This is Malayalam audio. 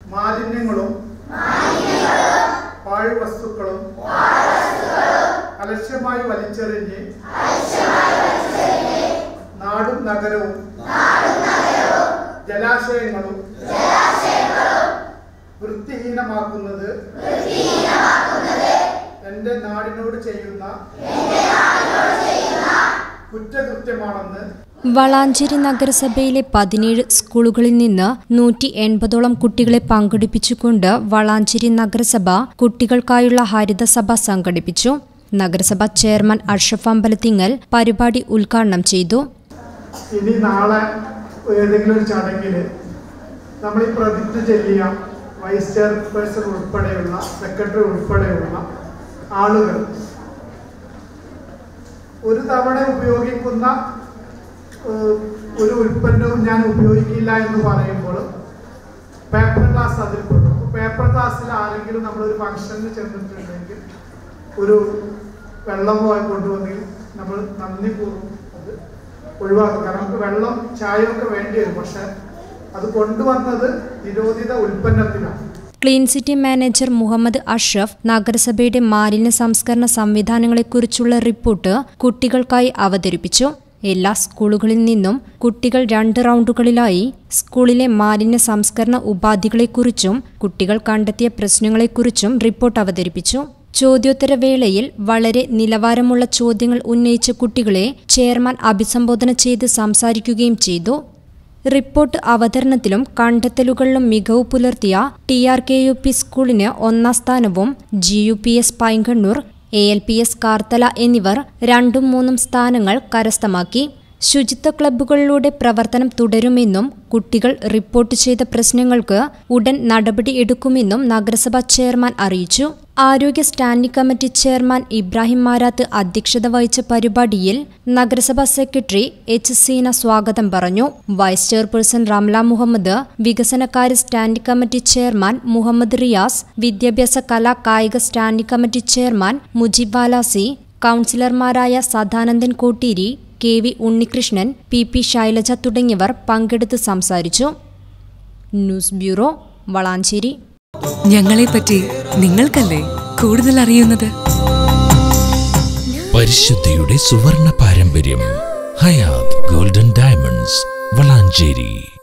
മാലിന്യങ്ങളും പാഴ്വസ്തുക്കളും അലക്ഷ്യമായി വലിച്ചെറിഞ്ഞ് നാടും നഗരവും ജലാശയങ്ങളും വൃത്തിഹീനമാക്കുന്നത് എൻ്റെ നാടിനോട് ചെയ്യുന്ന കുറ്റകൃത്യമാണെന്ന് വളാഞ്ചേരി നഗരസഭയിലെ പതിനേഴ് സ്കൂളുകളിൽ നിന്ന് നൂറ്റി എൺപതോളം കുട്ടികളെ പങ്കെടുപ്പിച്ചുകൊണ്ട് വളാഞ്ചേരി നഗരസഭ കുട്ടികൾക്കായുള്ള ഹരിതസഭ സംഘടിപ്പിച്ചു നഗരസഭ ചെയർമാൻ അഷ്റഫ് അമ്പലത്തിങ്ങൽ പരിപാടി ഉദ്ഘാടനം ചെയ്തു ഇനി നാളെ ഏതെങ്കിലും ഒരു ചടങ്ങിൽ നമ്മൾ ഈ പ്രതിജ്ഞ ചെല്ലിയ വൈസ് ചെയർപേഴ്സൺ ഉൾപ്പെടെയുള്ള സെക്രട്ടറി ഉൾപ്പെടെയുള്ള ആളുകൾ ഒരു തവണ ഉപയോഗിക്കുന്ന ഏഹ്, ഒരു ഉൽപ്പന്നവും ഞാൻ ഉപയോഗിക്കില്ല എന്ന് പറയുമ്പോൾ പേപ്പർ ഗ്ലാസ് അതിൽ പെടും പേപ്പർ ഗ്ലാസ്സിൽ ആരെങ്കിലും നമ്മളൊരു ഫംഗ്ഷന് ചെന്നിട്ടുണ്ടെങ്കിൽ ഒരു വെള്ളമോ കൊണ്ടുവന്നെങ്കിൽ നമ്മൾ നന്ദിപൂർവ്വം അത് ഒഴിവാക്കും കാരണം നമുക്ക് വെള്ളം ചായയൊക്കെ വേണ്ടി വരും പക്ഷെ അത് കൊണ്ടുവന്നത് നിരോധിത ഉൽപ്പന്നത്തിനാണ് clean city manager Muhammad Ashraf നഗരസഭയുടെ മാലിന്യ സംസ്കരണ സംവിധാനങ്ങളെക്കുറിച്ചുള്ള റിപ്പോർട്ട് കുട്ടികൾക്കായി അവതരിപ്പിച്ചു എല്ലാ സ്കൂളുകളിൽ നിന്നും കുട്ടികൾ രണ്ട് റൗണ്ടുകളിലായി സ്കൂളിലെ മാലിന്യ സംസ്കരണ ഉപാധികളെക്കുറിച്ചും കുട്ടികൾ കണ്ടെത്തിയ പ്രശ്നങ്ങളെക്കുറിച്ചും റിപ്പോർട്ട് അവതരിപ്പിച്ചു ചോദ്യോത്തര വേളയിൽ വളരെ നിലവാരമുള്ള ചോദ്യങ്ങൾ ഉന്നയിച്ച കുട്ടികളെ ചെയർമാൻ അഭിസംബോധന ചെയ്ത് സംസാരിക്കുകയും ചെയ്തു റിപ്പോർട്ട് അവതരണത്തിലും കണ്ടെത്തലുകളിലും മികവ് പുലർത്തിയ T R K U P സ്കൂളിന് ഒന്നാം സ്ഥാനവും G U P S Painkannur A L P S Karthala എന്നിവർ രണ്ടും മൂന്നും സ്ഥാനങ്ങൾ കരസ്ഥമാക്കി ശുചിത്വ ക്ലബ്ബുകളിലൂടെ പ്രവർത്തനം തുടരുമെന്നും കുട്ടികൾ റിപ്പോർട്ട് ചെയ്ത പ്രശ്നങ്ങൾക്ക് ഉടൻ നടപടി എടുക്കുമെന്നും നഗരസഭാ ചെയർമാൻ അറിയിച്ചു ആരോഗ്യ standing committee chairman Ibrahim Marath അധ്യക്ഷത വഹിച്ച പരിപാടിയിൽ നഗരസഭാ സെക്രട്ടറി എച്ച് സീന സ്വാഗതം പറഞ്ഞു വൈസ് ചെയർപേഴ്സൺ റംല മുഹമ്മദ് വികസനകാര്യ standing committee chairman Muhammad Riyas വിദ്യാഭ്യാസ കലാ കായിക standing committee chairman Mujeeb Valasi കൗൺസിലർമാരായ Sadanandan Kotteeri K V Unnikrishnan P P Shailaja തുടങ്ങിയവർ പങ്കെടുത്ത് സംസാരിച്ചു ന്യൂസ് ബ്യൂറോ വളാഞ്ചേരി ഞങ്ങളെപ്പറ്റി നിങ്ങൾക്കല്ലേ കൂടുതൽ അറിയുന്നത് പരിശുദ്ധിയുടെ സുവർണ പാരമ്പര്യം ഹയാത് ഗോൾഡൻ ഡയമണ്ട്സ് വളാഞ്ചേരി